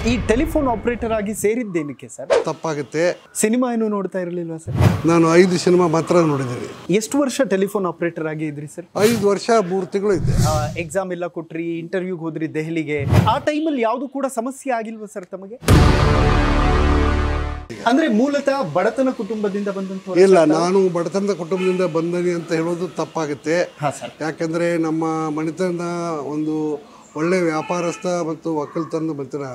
ಈ telephone operator ಆಗಿ ಸೇರಿದ್ದೇನಕ್ಕೆ ಸರ್ ತಪ್ಪಾಗುತ್ತೆ ಸಿನಿಮಾ ಏನು ನೋಡ್ತಾ ಇರಲಿಲ್ವಾ ಸರ್ ನಾನು ಐದು ಸಿನಿಮಾ ಮಾತ್ರ ನೋಡಿದ್ದೀನಿ ಎಷ್ಟು ವರ್ಷ ಟೆಲಿಫೋನ್ ಆಪರೇಟರ್ ಆಗಿ ಇದ್ರಿ ಸರ್ ಐದು ವರ್ಷ ಮೂರು ತಿಂಗಳು ಇದ್ದೆ ಎಕ್ಸಾಮ್ ಎಲ್ಲ ಕೊಟ್ರಿ ಇಂಟರ್ವ್ಯೂಗೆ ಹೋದ್ರಿ ದೆಹಲಿಗೆ ಆ ಟೈಮಲ್ಲಿ ಯಾವುದು ಕೂಡ ಸಮಸ್ಯೆ ಆಗಿಲ್ವಾ ಸರ್ ತಮಗೆ ಅಂದ್ರೆ ಮೂಲತಃ ಬಡತನ ಕುಟುಂಬದಿಂದ ಬಂದಂತ ಇಲ್ಲ ನಾನು ಬಡತನದ ಕುಟುಂಬದಿಂದ ಬಂದನಿ ಅಂತ ಹೇಳೋದು ತಪ್ಪಾಗುತ್ತೆ ಹಾ ಸರ್ ಯಾಕಂದ್ರೆ ನಮ್ಮ ಮನೆತನ ಒಂದು ಒಳ್ಳೆ ವ್ಯಾಪಾರಸ್ಥ ಮತ್ತು ಒಕ್ಕಲ್ತನದ ಮನೆತನ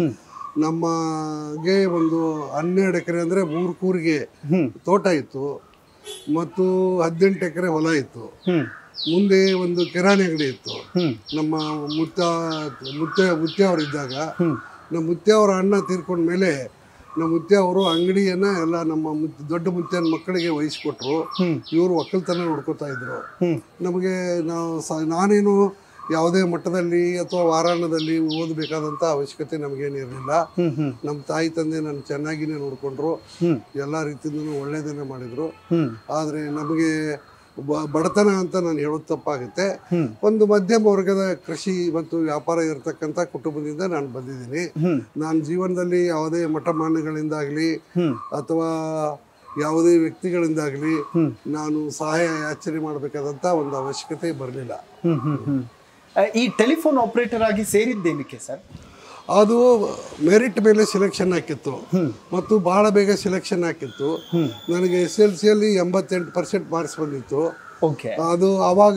ನಮಗೆ ಒಂದು ಹನ್ನೆರಡು ಎಕರೆ ಅಂದರೆ ಮೂರು ಕೂರಿಗೆ ತೋಟ ಇತ್ತು ಮತ್ತು ಹದಿನೆಂಟು ಎಕರೆ ಹೊಲ ಇತ್ತು ಹ್ಮ್ ಮುಂದೆ ಒಂದು ಕಿರಾಣಿ ಅಂಗಡಿ ಇತ್ತು ಹ್ಮ್ ನಮ್ಮ ಮುತ್ತ ಮುತ್ತೆ ಮುತ್ತೆ ಅವರು ಇದ್ದಾಗ ನಮ್ಮ ಮುತ್ತೆ ಅವರ ಅಣ್ಣ ತೀರ್ಕೊಂಡ ಮೇಲೆ ನಮ್ಮ ಮುತ್ತೆ ಅವರು ಅಂಗಡಿಯನ್ನ ಎಲ್ಲ ನಮ್ಮ ಮುತ್- ದೊಡ್ಡ ಮುತ್ತೆನ ಮಕ್ಕಳಿಗೆ ವಹಿಸ್ಕೊಟ್ರು ಹ್ಮ್. ಇವರು ಒಕ್ಕಲ್ತನ ನೋಡ್ಕೋತಾ ಇದ್ರು ಹ್ಮ್ ನಮಗೆ ನಾವು ಸ ನಾನೇನು ಯಾವುದೇ ಮಟ್ಟದಲ್ಲಿ ಅಥವಾ ವಾರಾಣದಲ್ಲಿ ಓದಬೇಕಾದಂಥ ಅವಶ್ಯಕತೆ ನಮಗೇನಿರಲಿಲ್ಲ ಹ್ಮ್ ಹ್ಮ್ ನಮ್ಮ ತಾಯಿ ತಂದೆ ನನ್ನ ಚೆನ್ನಾಗಿನೇ ನೋಡಿಕೊಂಡ್ರು ಹ್ಮ್ ಎಲ್ಲ ರೀತಿಯಿಂದನೂ ಒಳ್ಳೆಯದನ್ನೇ ಮಾಡಿದರು ಹ್ಮ್ ಆದರೆ ನಮಗೆ ಬ- ಬಡತನ ಅಂತ ನಾನು ಹೇಳೋದು ತಪ್ಪಾಗುತ್ತೆ ಹ್ಮ್. ಒಂದು ಮಧ್ಯಮ ವರ್ಗದ ಕೃಷಿ ಮತ್ತು ವ್ಯಾಪಾರ ಇರತಕ್ಕಂಥ ಕುಟುಂಬದಿಂದ ನಾನು ಬಂದಿದ್ದೀನಿ ಹ್ಮ್ ನಾನು ಜೀವನದಲ್ಲಿ ಯಾವುದೇ ಮಠಮಾನ್ಯಗಳಿಂದಾಗಲಿ ಹ್ಮ್ ಅಥವಾ ಯಾವುದೇ ವ್ಯಕ್ತಿಗಳಿಂದಾಗಲಿ ಹ್ಮ್. ನಾನು ಸಹಾಯ ಯಾಚನೆ ಮಾಡಬೇಕಾದಂಥ ಒಂದು ಅವಶ್ಯಕತೆ ಬರಲಿಲ್ಲ ಹ್ಮ್ ಹ್ಮ್ ಹ್ಮ್ ಆ, ಈ ಟೆಲಿಫೋನ್ ಆಪರೇಟರ್ ಆಗಿ ಸೇರಿದ್ದೇನಕ್ಕೆ ಸರ್ ಅದು ಮೆರಿಟ್ ಮೇಲೆ ಸೆಲೆಕ್ಷನ್ ಹಾಕಿತ್ತು ಮತ್ತು ಬಹಳ ಬೇಗ ಸೆಲೆಕ್ಷನ್ ಹಾಕಿತ್ತು ನನಗೆ ಎಸ್ ಎಲ್ ಸಿಯಲ್ಲಿ ಎಂಬತ್ತೆಂಟು ಪರ್ಸೆಂಟ್ ಮಾರ್ಕ್ಸ್ ಬಂದಿತ್ತು ಓಕೆ ಅದು ಆವಾಗ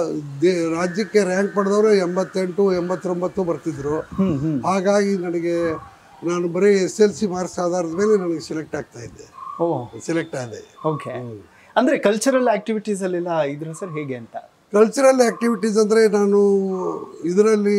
ದೇ ರಾಜ್ಯಕ್ಕೆ ರ್ಯಾಂಕ್ ಪಡೆದವರು ಎಂಬತ್ತೆಂಟು ಎಂಬತ್ತೊಂಬತ್ತು ಬರ್ತಿದ್ರು ಹ್ಮ್ ಹ್ಮ್ ಹಾಗಾಗಿ ನನಗೆ ನಾನು ಬರೀ ಎಸ್ ಎಲ್ ಸಿ ಮಾರ್ಕ್ಸ್ ಆಧಾರದ ಮೇಲೆ ನನಗೆ ಸೆಲೆಕ್ಟ್ ಆಗ್ತಾ ಇದ್ದೆ ಓ ಸೆಲೆಕ್ಟ್ ಆದೆ ಓಕೆ ಅಂದ್ರೆ ಕಲ್ಚರಲ್ ಆಕ್ಟಿವಿಟೀಸ್ ಅಲ್ಲೆಲ್ಲ ಇದ್ರ ಸರ್ ಹೇಗೆ ಅಂತ ಕಲ್ಚರಲ್ ಆ್ಯಕ್ಟಿವಿಟೀಸ್ ಅಂದರೆ ನಾನು ಇದರಲ್ಲಿ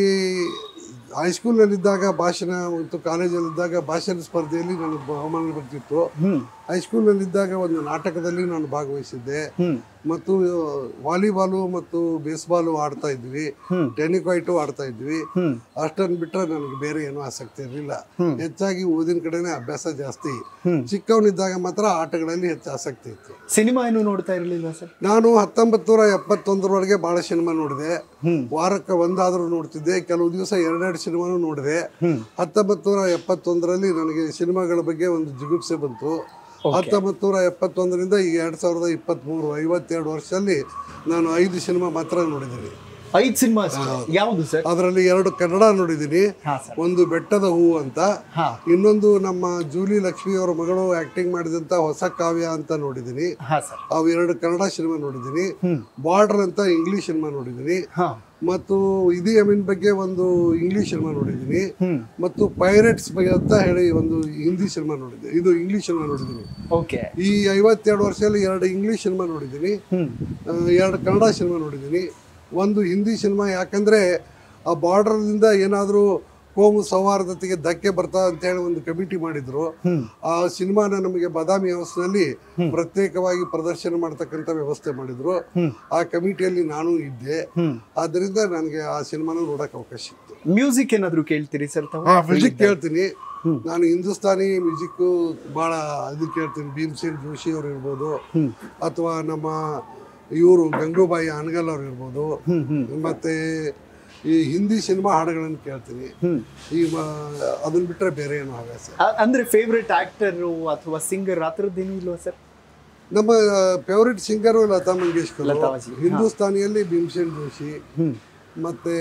ಹೈಸ್ಕೂಲ್ನಲ್ಲಿದ್ದಾಗ ಭಾಷಣ ಮತ್ತು ಕಾಲೇಜಲ್ಲಿದ್ದಾಗ ಭಾಷಣ ಸ್ಪರ್ಧೆಯಲ್ಲಿ ನನಗೆ ಬಹುಮಾನ ಬರ್ತಿತ್ತು ಹ್ಮ್ ಹೈಸ್ಕೂಲ್ನಲ್ಲಿದ್ದಾಗ ಒಂದು ನಾಟಕದಲ್ಲಿ ನಾನು ಭಾಗವಹಿಸಿದ್ದೆ ಹ್ಮ್ ಮತ್ತು ವಾಲಿಬಾಲು ಮತ್ತು ಬೇಸ್ಬಾಲು ಆಡ್ತಾ ಇದ್ವಿ ಟೆನಿಕಾಯ್ಟು ಆಡ್ತಾ ಇದ್ವಿ ಹ್ಮ್ ಅಷ್ಟನ್ನು ಬಿಟ್ಟರೆ ನನಗೆ ಬೇರೆ ಏನೂ ಆಸಕ್ತಿ ಇರಲಿಲ್ಲ ಹೆಚ್ಚಾಗಿ ಓದಿನ ಕಡೆನೇ ಅಭ್ಯಾಸ ಜಾಸ್ತಿ ಹ್ಮ್. ಚಿಕ್ಕವನಿದ್ದಾಗ ಮಾತ್ರ ಆಟಗಳಲ್ಲಿ ಹೆಚ್ಚು ಆಸಕ್ತಿ ಇತ್ತು ಸಿನಿಮಾ ಏನು ನೋಡ್ತಾ ಇರಲಿಲ್ವಾ ಸರ್ ನಾನು ಹತ್ತೊಂಬತ್ತು ನೂರ ಎಪ್ಪತ್ತೊಂದರವರೆಗೆ ಭಾಳ ಸಿನಿಮಾ ನೋಡಿದೆ ಹ್ಮ್. ವಾರಕ್ಕೆ ಒಂದಾದರೂ ನೋಡ್ತಿದ್ದೆ ಕೆಲವು ದಿವಸ ಎರಡೆರಡು ಸಿನಿಮಾನು ನೋಡಿದೆ ಹ್ಮ್. ಹತ್ತೊಂಬತ್ತು ನೂರ ಎಪ್ಪತ್ತೊಂದರಲ್ಲಿ ನನಗೆ ಸಿನಿಮಾಗಳ ಬಗ್ಗೆ ಒಂದು ಜಿಗುಪ್ಸೆ ಬಂತು ಹತ್ತೊಂಬತ್ತು ನೂರ ಎಪ್ಪತ್ತೊಂದರಿಂದ ಈಗ ಎರಡು ಸಾವಿರದ ಇಪ್ಪತ್ತ್ಮೂರು ಐವತ್ತೆರಡು ವರ್ಷದಲ್ಲಿ ನಾನು ಐದು ಸಿನಿಮಾ ಮಾತ್ರ ನೋಡಿದ್ದೀನಿ ಐದ್ ಸಿನಿಮಾ ಯಾವುದು ಸರ್ ಅದರಲ್ಲಿ ಎರಡು ಕನ್ನಡ ನೋಡಿದ್ದೀನಿ ಹಾ ಸರ್ ಒಂದು ಬೆಟ್ಟದ ಹೂವು ಅಂತ ಹಾ ಇನ್ನೊಂದು ನಮ್ಮ ಜೂಲಿ ಲಕ್ಷ್ಮಿ ಅವರ ಮಗಳು ಆಕ್ಟಿಂಗ್ ಮಾಡಿದಂಥ ಹೊಸ ಕಾವ್ಯ ಅಂತ ನೋಡಿದ್ದೀನಿ ಹಾ ಸರ್ ಅವು ಎರಡು ಕನ್ನಡ ಸಿನಿಮಾ ನೋಡಿದ್ದೀನಿ ಹ್ಮ್. ಬಾರ್ಡರ್ ಅಂತ ಇಂಗ್ಲಿಷ್ ಸಿನಿಮಾ ನೋಡಿದ್ದೀನಿ ಹಾ ಮತ್ತು ಇದಿ ಅಮೀನ್ ಬಗ್ಗೆ ಒಂದು ಇಂಗ್ಲಿಷ್ ಸಿನಿಮಾ ನೋಡಿದ್ದೀನಿ ಹ್ಮ್ ಮತ್ತು ಪೈರೇಟ್ಸ್ ಬಗ್ಗೆ ಅಂತ ಹೇಳಿ ಒಂದು ಹಿಂದಿ ಸಿನಿಮಾ ನೋಡಿದ್ದೆ ಇದು ಇಂಗ್ಲಿಷ್ ಸಿನಿಮಾ ನೋಡಿದ್ದೀನಿ ಓಕೆ ಈ ಐವತ್ತೆರಡು ವರ್ಷದಲ್ಲಿ ಎರಡು ಇಂಗ್ಲಿಷ್ ಸಿನಿಮಾ ನೋಡಿದ್ದೀನಿ ಹ್ಮ್ ಆ, ಎರಡು ಕನ್ನಡ ಸಿನಿಮಾ ನೋಡಿದ್ದೀನಿ ಒಂದು ಹಿಂದಿ ಸಿನಿಮಾ ಯಾಕಂದರೆ ಆ ಬಾರ್ಡರ್ದಿಂದ ಏನಾದರೂ ಕೋಮು ಸೌಹಾರ್ದತೆಗೆ ಧಕ್ಕೆ ಬರ್ತಾ ಅಂತೇಳಿ ಒಂದು ಕಮಿಟಿ ಮಾಡಿದ್ರು ಹ್ಮ್. ಆ ಸಿನಿಮಾನ ನಮಗೆ ಬಾದಾಮಿ ಹೌಸ್ನಲ್ಲಿ ಪ್ರತ್ಯೇಕವಾಗಿ ಪ್ರದರ್ಶನ ಮಾಡ್ತಕ್ಕಂಥ ವ್ಯವಸ್ಥೆ ಮಾಡಿದ್ರು ಆ ಕಮಿಟಿಯಲ್ಲಿ ನಾನು ಇದ್ದೆ ಹ್ಮ್ ಆದ್ದರಿಂದ ನನಗೆ ಆ ಸಿನಿಮಾನ ನೋಡಕ್ಕೆ ಅವಕಾಶ ಸಿಕ್ತು ಮ್ಯೂಸಿಕ್ ಏನಾದ್ರು ಕೇಳ್ತೀರಿ ಸರ್ ತಾವು ಮ್ಯೂಸಿಕ್ ಕೇಳ್ತೀನಿ ನಾನು ಹಿಂದೂಸ್ತಾನಿ ಮ್ಯೂಸಿಕ್ಕು ಭಾಳ ಇದು ಕೇಳ್ತೀನಿ ಭೀಮ್ಸೇನ್ ಜೋಶಿ ಅವ್ರು ಇರ್ಬೋದು ಅಥವಾ ನಮ್ಮ ಇವರು ಗಂಗೂಬಾಯಿ ಅನಗಲ್ ಅವ್ರು ಇರ್ಬೋದು ಹ್ಮ್ ಹ್ಮ್ ಮತ್ತೆ ಈ ಹಿಂದಿ ಸಿನಿಮಾ ಹಾಡುಗಳನ್ನು ಕೇಳ್ತೀನಿ ಹ್ಮ್ ಈ ಮ- ಅದನ್ನ ಬಿಟ್ಟರೆ ಬೇರೆ ಏನು ಹವ್ಯಾಸ ಅ- ಅಂದ್ರೆ ಫೇವ್ರೆಟ್ ಆಕ್ಟರ್ ಅಥವಾ ಸಿಂಗರ್ ಆ ಥರದ್ದೇನು ಇಲ್ವಾ ಸರ್ ನಮ್ಮ ಫೇವ್ರೆಟ್ ಸಿಂಗರು ಲತಾ ಮಂಗೇಶ್ಕರ್ ಲತಾಜಿ, ಹಾ. ಹಿಂದೂಸ್ತಾನಿಯಲ್ಲಿ ಭೀಮ್ಸೇನ್ ಜೋಶಿ ಹ್ಮ್ ಮತ್ತು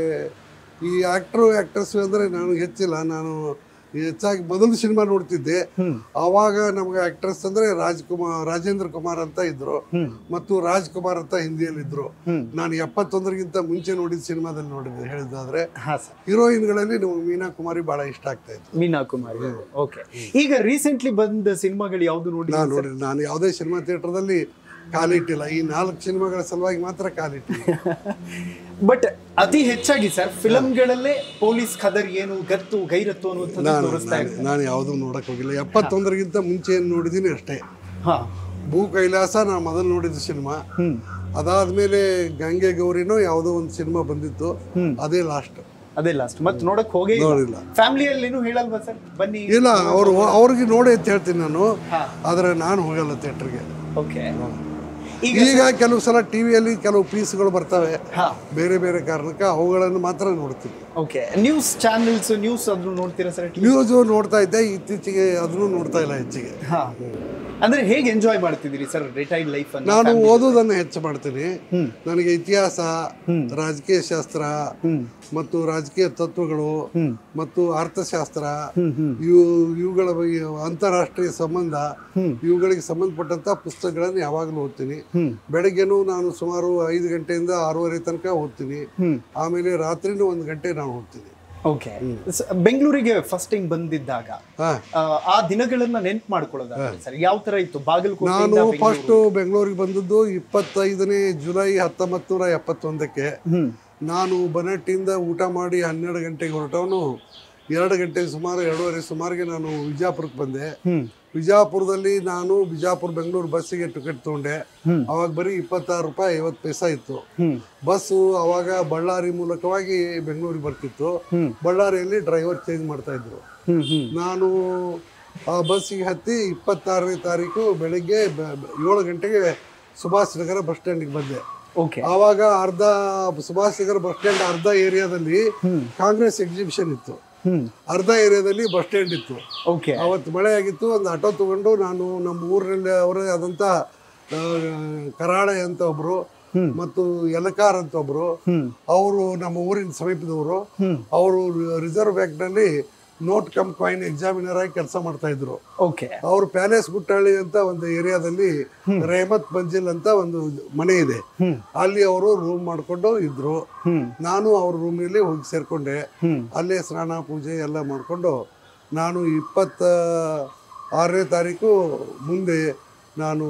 ಈ ಆ್ಯಕ್ಟ್ರು ಆ್ಯಕ್ಟ್ರೆಸ್ ಅಂದರೆ ನಾನು ಹೆಚ್ಚಿಲ್ಲ ನಾನು ಹೆಚ್ಚಾಗಿ ಮೊದಲು ಸಿನಿಮಾ ನೋಡ್ತಿದ್ದೆ ಹ್ಮ್. ಆವಾಗ ನಮ್ಗೆ ಆ್ಯಕ್ಟ್ರೆಸ್ ಅಂದರೆ ರಾಜ್ಕುಮಾರ್ ರಾಜೇಂದ್ರ ಕುಮಾರ್ ಅಂತ ಇದ್ರು ಹ್ಮ್. ಮತ್ತು ರಾಜ್ಕುಮಾರ್ ಅಂತ ಹಿಂದಿಯಲ್ಲಿದ್ದರು ಹ್ಮ್. ನಾನು ಎಪ್ಪತ್ತೊಂದರಿಗಿಂತ ಮುಂಚೆ ನೋಡಿದ ಸಿನಿಮಾದಲ್ಲಿ ನೋಡಿದ್ದೆ ಹೇಳಿದ್ದಾದ್ರೆ ಹಾ ಸರ್ ಹೀರೋಯಿನ್ಗಳಲ್ಲಿ ನಮಗೆ ಮೀನಾ ಕುಮಾರಿ ಭಾಳ ಇಷ್ಟ ಆಗ್ತಾ ಇತ್ತು ಮೀನಾ ಕುಮಾರಿ ಓಕೆ ಈಗ ರೀಸೆಂಟ್ಲಿ ಬಂದ ಸಿನಿಮಾಗಳು ಯಾವ್ದು ನೋಡಿ ನಾನು ನೋಡಿ ನಾನು ಯಾವುದೇ ಸಿನಿಮಾ ಥಿಯೇಟ್ರದಲ್ಲಿ ಕಾಲಿಟ್ಟಿಲ್ಲ ಈ ನಾಲ್ಕು ಸಿನಿಮಾಗಳ ಸಲುವಾಗಿ ಮಾತ್ರ ಕಾಲಿಟ್ಟಿಲ್ಲ ಬಟ್ ಅತಿ ಹೆಚ್ಚಾಗಿ ಸರ್ ಫಿಲಂಗಳಲ್ಲೇ ಪೊಲೀಸ್ ಖದರ್ ಏನು ಗತ್ತು ಗೈರತ್ತು ಅನ್ನುವಂಥದ್ದು ನಾನು ತೋರಿಸ್ತಾ ನಾನು- ಇರ್ತಾರೆ ನಾನು ಯಾವುದೂ ನೋಡಕ್ಕೆ ಹೋಗಿಲ್ಲ ಎಪ್ಪತ್ತೊಂದರಿಗಿಂತ ಮುಂಚೆ ಏನು ನೋಡಿದ್ದೀನಿ ಅಷ್ಟೇ ಹಾ ಭೂ ಕೈಲಾಸ ನಾನು ಮೊದಲು ನೋಡಿದ ಸಿನಿಮಾ ಹ್ಮ್ ಅದಾದ್ಮೇಲೆ ಗಂಗೆ ಗೌರಿನೋ ಯಾವುದೋ ಒಂದು ಸಿನಿಮಾ ಬಂದಿತ್ತು ಅದೇ ಲಾಸ್ಟ್ ಅದೇ ಲಾಸ್ಟ್ ಮತ್ತೆ ನೋಡಕ್ ಹೋಗೇ ನೋಡಿಲ್ಲ ಫ್ಯಾಮಿಲಿಯಲ್ಲೇನು ಹೇಳಲ್ವಾ ಸರ್ ಬನ್ನಿ ಇಲ್ಲ ಅವರು ಅವ್ರಿಗೆ ನೋಡಿ ಅಂತ ಹೇಳ್ತೀನಿ ನಾನು ಹಾ ಆದರೆ ನಾನು ಹೋಗಲ್ಲ ಥಿಯೇಟ್ರಿಗೆ ಓಕೆ ಈಗ ಈಗ ಕೆಲವು ಸಲ ಟಿವಿಯಲ್ಲಿ ಕೆಲವು ಪೀಸ್ಗಳು ಬರ್ತವೆ ಹಾ ಬೇರೆ ಬೇರೆ ಕಾರಣಕ್ಕೆ ಅವುಗಳನ್ನು ಮಾತ್ರ ನೋಡ್ತೀನಿ ಓಕೆ ನ್ಯೂಸ್ ಚಾನೆಲ್ಸ್ ನ್ಯೂಸ್ ಅದ್ರು ನೋಡ್ತೀರಾ ಸರ್ ನ್ಯೂಸು ನೋಡ್ತಾ ಇದ್ದೆ ಇತ್ತೀಚೆಗೆ ಅದನ್ನು ನೋಡ್ತಾ ಇಲ್ಲ ಹೆಚ್ಚಿಗೆ ಹಾ ಅಂದ್ರೆ ಹೇಗೆ ಎಂಜಾಯ್ ಮಾಡ್ತಿದ್ದೀರಿ ಸರ್ ರಿಟೈರ್ಡ್ ಲೈಫ್ ಅನ್ನು ನಾನು ಓದೋದನ್ನು ಹೆಚ್ಚು ಮಾಡ್ತೀನಿ ನನಗೆ ಇತಿಹಾಸ ರಾಜಕೀಯ ಶಾಸ್ತ್ರ ಮತ್ತು ರಾಜಕೀಯ ತತ್ವಗಳು ಮತ್ತು ಅರ್ಥಶಾಸ್ತ್ರ ಇವು ಇವುಗಳ ಬಗ್ಗೆ ಅಂತಾರಾಷ್ಟ್ರೀಯ ಸಂಬಂಧ ಇವುಗಳಿಗೆ ಸಂಬಂಧಪಟ್ಟಂತ ಪುಸ್ತಕಗಳನ್ನು ಯಾವಾಗಲೂ ಓದ್ತೀನಿ ಬೆಳಗ್ಗೆನೂ ನಾನು ಸುಮಾರು ಐದು ಗಂಟೆಯಿಂದ ಆರೂವರೆ ತನಕ ಓದ್ತೀನಿ ಆಮೇಲೆ ರಾತ್ರಿನೂ ಒಂದು ಗಂಟೆ ನಾನು ಓದ್ತೀನಿ ಓಕೆ ಬೆಂಗಳೂರಿಗೆ ಫಸ್ಟ್ ಟೈಮ್ ಬಂದಿದ್ದಾಗ ಹಾ ಆ, ಆ ದಿನಗಳನ್ನ ನೆನ್ಪು ಮಾಡ್ಕೊಳ್ಳೋದಾದ್ರೆ ಸರ್ ಯಾವ ತರ ಇತ್ತು ಬಾಗಲಕೋಟೆ ನಾನು ಫಸ್ಟ್ ಬೆಂಗಳೂರಿಗೆ ಬಂದದ್ದು ಇಪ್ಪತ್ತೈದನೇ ಜುಲೈ ಹತ್ತೊಂಬತ್ತು ನೂರ ಎಪ್ಪತ್ತೊಂದಕ್ಕೆ ಹ್ಮ್ ನಾನು ಬನಟ್ಟಿಂದ ಊಟ ಮಾಡಿ ಹನ್ನೆರಡು ಗಂಟೆಗೆ ಹೊರಟವನು ಎರಡು ಗಂಟೆ ಸುಮಾರು ಎರಡೂವರೆ ಸುಮಾರಿಗೆ ನಾನು ವಿಜಾಪುರಕ್ಕೆ ಬಂದೆ ಹ್ಮ್ ವಿಜಾಪುರದಲ್ಲಿ ನಾನು ವಿಜಾಪುರ ಬೆಂಗಳೂರು ಬಸ್ಸಿಗೆ ಟಿಕೆಟ್ ತೊಗೊಂಡೆ ಹ್ಮ್. ಅವಾಗ ಬರೀ ಇಪ್ಪತ್ತಾರು ರೂಪಾಯಿ ಐವತ್ತು ಪೈಸಾ ಇತ್ತು ಹ್ಮ್ ಬಸ್ಸು ಅವಾಗ ಬಳ್ಳಾರಿ ಮೂಲಕವಾಗಿ ಬೆಂಗಳೂರಿಗೆ ಬರ್ತಿತ್ತು ಹ್ಮ್. ಬಳ್ಳಾರಿಯಲ್ಲಿ ಡ್ರೈವರ್ ಚೇಂಜ್ ಮಾಡ್ತಾ ಇದ್ರು ಹ್ಮ್ ಹ್ಮ್ ನಾನು ಆ ಬಸ್ಸಿಗೆ ಹತ್ತಿ ಇಪ್ಪತ್ತಾರನೇ ತಾರೀಕು ಬೆಳಗ್ಗೆ ಬ- ಬ- ಏಳು ಗಂಟೆಗೆ ಸುಭಾಷ್ ನಗರ ಬಸ್ ಸ್ಟ್ಯಾಂಡಿಗೆ ಬಂದೆ ಓಕೆ ಆವಾಗ ಅರ್ಧ ಸುಭಾಷ್ ನಗರ ಬಸ್ ಸ್ಟ್ಯಾಂಡ್ ಅರ್ಧ ಏರಿಯಾದಲ್ಲಿ ಕಾಂಗ್ರೆಸ್ ಎಕ್ಸಿಬಿಷನ್ ಇತ್ತು ಹ್ಮ್ ಅರ್ಧ ಏರಿಯಾದಲ್ಲಿ ಬಸ್ ಸ್ಟ್ಯಾಂಡ್ ಇತ್ತು ಓಕೆ ಅವತ್ತು ಮಳೆ ಆಗಿತ್ತು ಒಂದು ಆಟೋ ತಗೊಂಡು ನಾನು ನಮ್ಮ ಊರಿನಲ್ಲಿ ಅವರೇ ಆದಂಥ ಆ, ಕರಾಳೆ ಅಂತ ಒಬ್ರು ಮತ್ತು ಯಲಕಾರ್ ಅಂತ ಒಬ್ರು ಹ್ಮ್ ಅವರು ನಮ್ಮ ಊರಿನ ಸಮೀಪದವರು ಹ್ಮ್. ಅವರು ರಿಸರ್ವ್ ಬ್ಯಾಂಕ್ನಲ್ಲಿ ನೋಟ್ ಕಮ್ ಕಾಯಿನ್ ಎಕ್ಸಾಮಿನರ್ ಆಗಿ ಕೆಲಸ ಮಾಡ್ತಾ ಇದ್ರು ಓಕೆ ಅವರು ಪ್ಯಾಲೇಸ್ ಗುಟ್ಟಹಳ್ಳಿ ಅಂತ ಒಂದು ಏರಿಯಾದಲ್ಲಿ ರೇಮತ್ ಮಂಜಿಲ್ ಅಂತ ಒಂದು ಮನೆ ಇದೆ ಹ್ಮ್. ಅಲ್ಲಿ ಅವರು ರೂಮ್ ಮಾಡ್ಕೊಂಡು ಇದ್ರು ಹ್ಮ್ ನಾನು ಅವ್ರ ರೂಮಲ್ಲಿ ಹೋಗಿ ಸೇರ್ಕೊಂಡೆ ಹ್ಮ್ ಅಲ್ಲೇ ಸ್ನಾನ ಪೂಜೆ ಎಲ್ಲ ಮಾಡಿಕೊಂಡು ನಾನು ಇಪ್ಪತ್ತ ಆರನೇ ತಾರೀಕು ಮುಂದೆ ನಾನು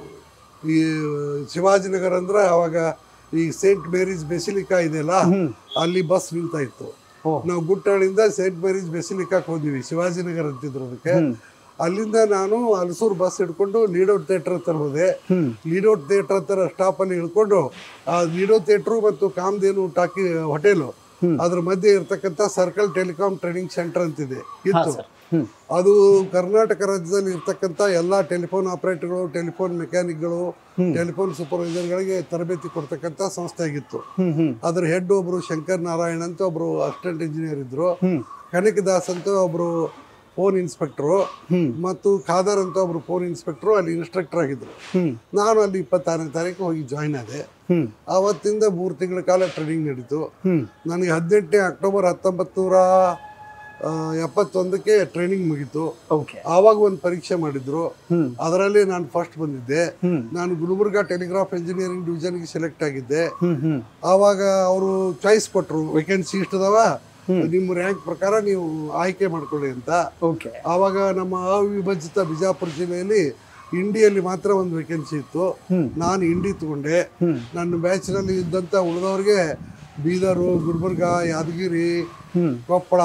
ಈ ಶಿವಾಜಿನಗರ ಅಂದ್ರೆ ಅವಾಗ ಈ ಸೇಂಟ್ ಮೇರೀಸ್ ಬೆಸಿಲಿಕಾ ಇದೆಯಲ್ಲ ಅಲ್ಲಿ ಬಸ್ ನಿಲ್ತಾ ಇತ್ತು ಓ. ನಾವು ಗುಟ್ಟಹಳ್ಳಿಯಿಂದ ಸೇಂಟ್ ಮೇರೀಸ್ ಬೆಸಿಲಿಕಾಕ್ ಹೋದ್ವಿ ಶಿವಾಜಿನಗರ ಅಂತಿದ್ರು ಅದಕ್ಕೆ ಅಲ್ಲಿಂದ ನಾನು ಹಲಸೂರು ಬಸ್ ಹಿಡ್ಕೊಂಡು ಲೀಡೌಟ್ ಥಿಯೇಟರ್ ಹತ್ರ ಹೋದೆ ಹ್ಮ್ ಲೀಡೌಟ್ ಥಿಯೇಟರ್ ಹತ್ರ ಸ್ಟಾಪಲ್ಲಿ ಇಳ್ಕೊಂಡು ಆ ಲೀಡೋ ಥಿಯೇಟ್ರು ಮತ್ತು ಕಾಮಧೇನು ಟಾಕಿ ಹೋಟೆಲು ಅದ್ರ ಮಧ್ಯೆ ಇರ್ತಕ್ಕಂಥ ಸರ್ಕಲ್ ಟೆಲಿಕಾಂ ಟ್ರೈನಿಂಗ್ ಸೆಂಟರ್ ಅಂತಿದೆ ಇತ್ತು ಸರ್ ಹ್ಮ್ ಅದು ಕರ್ನಾಟಕ ರಾಜ್ಯದಲ್ಲಿ ಇರ್ತಕ್ಕಂಥ ಎಲ್ಲ ಟೆಲಿಫೋನ್ ಆಪರೇಟರ್ಗಳು ಟೆಲಿಫೋನ್ ಮೆಕ್ಯಾನಿಕ್ಗಳು ಟೆಲಿಫೋನ್ ಸೂಪರ್ವೈಸರ್ಗಳಿಗೆ ತರಬೇತಿ ಕೊಡ್ತಕ್ಕಂಥ ಸಂಸ್ಥೆ ಆಗಿತ್ತು ಹ್ಮ್ ಹ್ಮ್ ಅದ್ರ ಹೆಡ್ ಒಬ್ರು ಶಂಕರ್ ನಾರಾಯಣ್ ಅಂತ ಒಬ್ರು ಅಸಿಸ್ಟೆಂಟ್ ಇಂಜಿನಿಯರ್ ಇದ್ರು ಹ್ಮ್ ಕನಕದಾಸ್ ಅಂತ ಒಬ್ರು ಫೋನ್ ಇನ್ಸ್ಪೆಕ್ಟ್ರು ಹ್ಮ್. ಮತ್ತು ಖಾದರ್ ಅಂತ ಒಬ್ರು ಫೋನ್ ಇನ್ಸ್ಪೆಕ್ಟ್ರು ಅಲ್ಲಿ ಇನ್ಸ್ಟ್ರಕ್ಟರ್ ಆಗಿದ್ರು ಹ್ಮ್ ನಾನು ಅಲ್ಲಿ ಇಪ್ಪತ್ತಾರನೇ ತಾರೀಕು ಹೋಗಿ ಜಾಯ್ನ್ ಆದೆ ಹ್ಮ್ ಆವತ್ತಿಂದ ಮೂರು ತಿಂಗಳ ಕಾಲ ಟ್ರೈನಿಂಗ್ ನಡೀತು ಹ್ಮ್ ನನಗೆ ಹದಿನೆಂಟನೇ ಅಕ್ಟೋಬರ್ ಹತ್ತೊಂಬತ್ತು ನೂರ ಆ, ಎಪ್ಪತ್ತೊಂದಕ್ಕೆ ಟ್ರೈನಿಂಗ್ ಮುಗೀತು ಓಕೆ ಆವಾಗ ಒಂದು ಪರೀಕ್ಷೆ ಮಾಡಿದ್ರು ಹ್ಮ್ ಅದರಲ್ಲಿ ನಾನು ಫಸ್ಟ್ ಬಂದಿದ್ದೆ ಹ್ಮ್ ನಾನು ಗುಲ್ಬರ್ಗಾ ಟೆಲಿಗ್ರಾಫ್ ಇಂಜಿನಿಯರಿಂಗ್ ಡಿವಿಷನ್ಗೆ ಸೆಲೆಕ್ಟ್ ಆಗಿದ್ದೆ ಹ್ಮ್ ಹ್ಮ್ ಆವಾಗ ಅವರು ಚಾಯ್ಸ್ ಕೊಟ್ಟರು ವೇಕೆನ್ಸಿ ಇಷ್ಟದವ ನಿಮ್ಮ ರ್ಯಾಂಕ್ ಪ್ರಕಾರ ನೀವು ಆಯ್ಕೆ ಮಾಡ್ಕೊಳ್ಳಿ ಅಂತ ಓಕೆ ಆವಾಗ ನಮ್ಮ ಅವಿಭಜಿತ ಬಿಜಾಪುರ ಜಿಲ್ಲೆಯಲ್ಲಿ ಇಂಡಿಯಲ್ಲಿ ಮಾತ್ರ ಒಂದು ವೇಕೆನ್ಸಿ ಇತ್ತು ಹ್ಮ್. ನಾನು ಇಂಡಿ ತಗೊಂಡೆ ಹ್ಮ್. ನನ್ನ ಬ್ಯಾಚ್ನಲ್ಲಿ ಇದ್ದಂಥ ಉಳಿದವ್ರಿಗೆ ಬೀದರು ಗುಲ್ಬರ್ಗ ಯಾದಗಿರಿ ಹ್ಮ್ ಕೊಪ್ಪಳ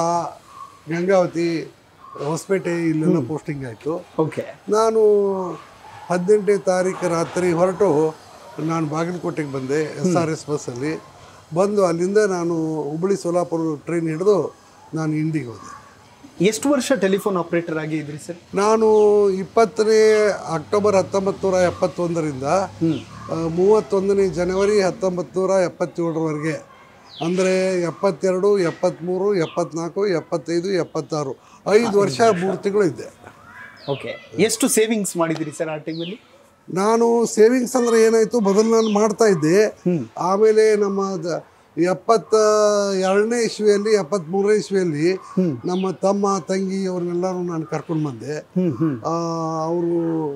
ಗಂಗಾವತಿ ಹೊಸಪೇಟೆ ಇಲ್ಲೆಲ್ಲ ಪೋಸ್ಟಿಂಗ್ ಆಯಿತು ಓಕೆ ನಾನು ಹದಿನೆಂಟನೇ ತಾರೀಕು ರಾತ್ರಿ ಹೊರಟು ನಾನು ಬಾಗಲಕೋಟೆಗೆ ಬಂದೆ ಎಸ್ ಆರ್ ಎಸ್ ಬಸ್ಸಲ್ಲಿ ಬಂದು ಅಲ್ಲಿಂದ ನಾನು ಹುಬ್ಬಳ್ಳಿ ಸೋಲಾಪುರ ಟ್ರೈನ್ ಹಿಡಿದು ನಾನು ಇಂಡಿಗೆ ಹೋದೆ ಎಷ್ಟು ವರ್ಷ ಟೆಲಿಫೋನ್ ಆಪರೇಟರ್ ಆಗಿ ಇದ್ರಿ ಸರ್ ನಾನು ಇಪ್ಪತ್ತನೇ ಅಕ್ಟೋಬರ್ ಹತ್ತೊಂಬತ್ತು ನೂರ ಎಪ್ಪತ್ತೊಂದರಿಂದ ಹ್ಮ್ ಆ, ಮೂವತ್ತೊಂದನೇ ಜನವರಿ ಹತ್ತೊಂಬತ್ತು ನೂರ ಎಪ್ಪತ್ತೇಳರವರೆಗೆ ಅಂದರೆ ಎಪ್ಪತ್ತೆರಡು ಎಪ್ಪತ್ತ್ಮೂರು ಎಪ್ಪತ್ನಾಲ್ಕು ಎಪ್ಪತ್ತೈದು ಎಪ್ಪತ್ತಾರು ಐದು ವರ್ಷ ಮೂರು ತಿಂಗಳು ಇದ್ದೆ ಓಕೆ ಎಷ್ಟು ಸೇವಿಂಗ್ಸ್ ಮಾಡಿದಿರಿ ಸರ್ ಆ ಟೈಮಲ್ಲಿ ನಾನು ಸೇವಿಂಗ್ಸ್ ಅಂದ್ರೆ ಏನಾಯ್ತು ಮೊದಲು ನಾನು ಮಾಡ್ತಾ ಇದ್ದೆ ಹ್ಮ್. ಆಮೇಲೆ ನಮ್ಮ ದ- ಎಪ್ಪತ್ತ ಎರಡನೇ ಇಸ್ವಿಯಲ್ಲಿ ಎಪ್ಪತ್ತ್ಮೂರನೇ ಇಸ್ವಿಯಲ್ಲಿ ನಮ್ಮ ತಮ್ಮ ತಂಗಿ ಅವ್ರನ್ನೆಲ್ಲರೂ ನಾನು ಕರ್ಕೊಂಡು ಬಂದೆ ಹ್ಮ್ ಹ್ಮ್ ಅವರು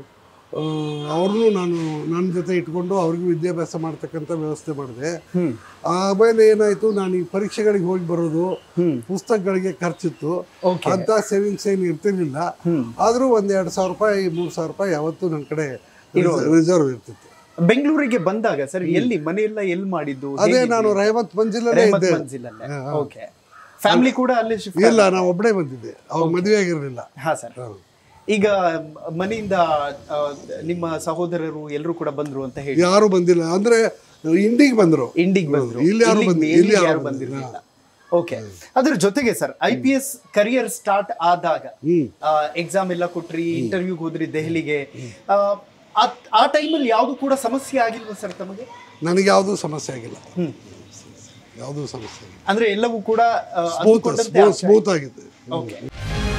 ಅವ್ರನ್ನೂ ನಾನು ನನ್ನ ಜೊತೆ ಇಟ್ಕೊಂಡು ಅವ್ರಿಗೂ ವಿದ್ಯಾಭ್ಯಾಸ ಮಾಡ್ತಕ್ಕಂಥ ವ್ಯವಸ್ಥೆ ಮಾಡಿದೆ ಹ್ಮ್ ಆಮೇಲೆ ಏನಾಯ್ತು ನಾನು ಈ ಪರೀಕ್ಷೆಗಳಿಗೆ ಹೋಗಿ ಬರೋದು ಹ್ಮ್ ಪುಸ್ತಕಗಳಿಗೆ ಖರ್ಚಿತ್ತು Okay. ಅಂತ ಸೇವಿಂಗ್ಸ್ ಏನು ಇರ್ತಿರ್ಲಿಲ್ಲ ಹ್ಮ್. ಆದರೂ ಒಂದು ಎರಡು ಸಾವಿರ ರೂಪಾಯಿ ಮೂರು ಸಾವಿರ ರೂಪಾಯಿ ಯಾವತ್ತೂ ನನ್ನ ಕಡೆ ರಿಸರ್ವ್ ಇರ್ತಿತ್ತು ಬೆಂಗಳೂರಿಗೆ ಬಂದಾಗ ಸರ್ ಎಲ್ಲಿ ಮನೆಯೆಲ್ಲ ಎಲ್ಲಿ ಮಾಡಿದ್ದು ಅದೇ ನಾನು ರಹಮತ್ ಮಂಜಿಲಲ್ಲೇ ರೆಹಮತ್ ಇದ್ದೆ ಮಂಜಿಲಲ್ಲೇ ಓಕೆ ಫ್ಯಾಮಿಲಿ ಕೂಡ ಅಲ್ಲೇ ಶಿಫ್ಟ್ ಇಲ್ಲ ನಾವು ಒಬ್ಬನೇ ಬಂದಿದ್ದೆ ಅವಾಗ ಮದುವೆ ಆಗಿರಲಿಲ್ಲ ಹಾ ಸರ್ ಈಗ ಮನೆಯಿಂದ ಆ, ನಿಮ್ಮ ಸಹೋದರರು ಎಲ್ಲರೂ ಕೂಡ ಬಂದ್ರು ಅಂತ ಹೇಳಿ ಯಾರು ಬಂದಿಲ್ಲ ಅಂದ್ರೆ ಇಂಡಿಗೆ ಬಂದ್ರು ಇಂಡಿಗ್ ಬಂದ್ರು ಇಲ್ಲಿ ಯಾರು ಇಲ್ಲಿಗ್ ಬಂದಿ- ಇಲ್ಲಿ ಇಲ್ಲಿ ಯಾರು ಯಾರು ಬಂದಿರಲಿಲ್ಲ ಓಕೆ ಅದ್ರ ಜೊತೆಗೆ sir I P S career start ಆದಾಗ ಹ್ಮ್ ಎಕ್ಸಾಮ್ ಎಲ್ಲ ಕೊಟ್ರಿ ಇಂಟರ್ವ್ಯೂಗೆ ಹೋದ್ರಿ ದೆಹಲಿಗೆ ಆ, ಆ- ಆ ಟೈಮಲ್ಲಿ ಯಾವುದು ಕೂಡ ಸಮಸ್ಯೆ ಆಗಿಲ್ವಾ ಸರ್ ತಮಗೆ ನನಗೆ ಯಾವುದೂ ಸಮಸ್ಯೆ ಆಗಿಲ್ಲ ಯಾವುದೂ ಸಮಸ್ಯೆ ಆಗಿಲ್ಲ ಅಂದ್ರೆ ಎಲ್ಲವೂ ಕೂಡ ಆ, ಸ್ಮೂತ್ ಅಂದುಕೊಂಡಂತೆ ಆಗ್ತಾ ಇದೆ. ಸ್ಮೂತ್ ಆಗಿದೆ ಓಕೆ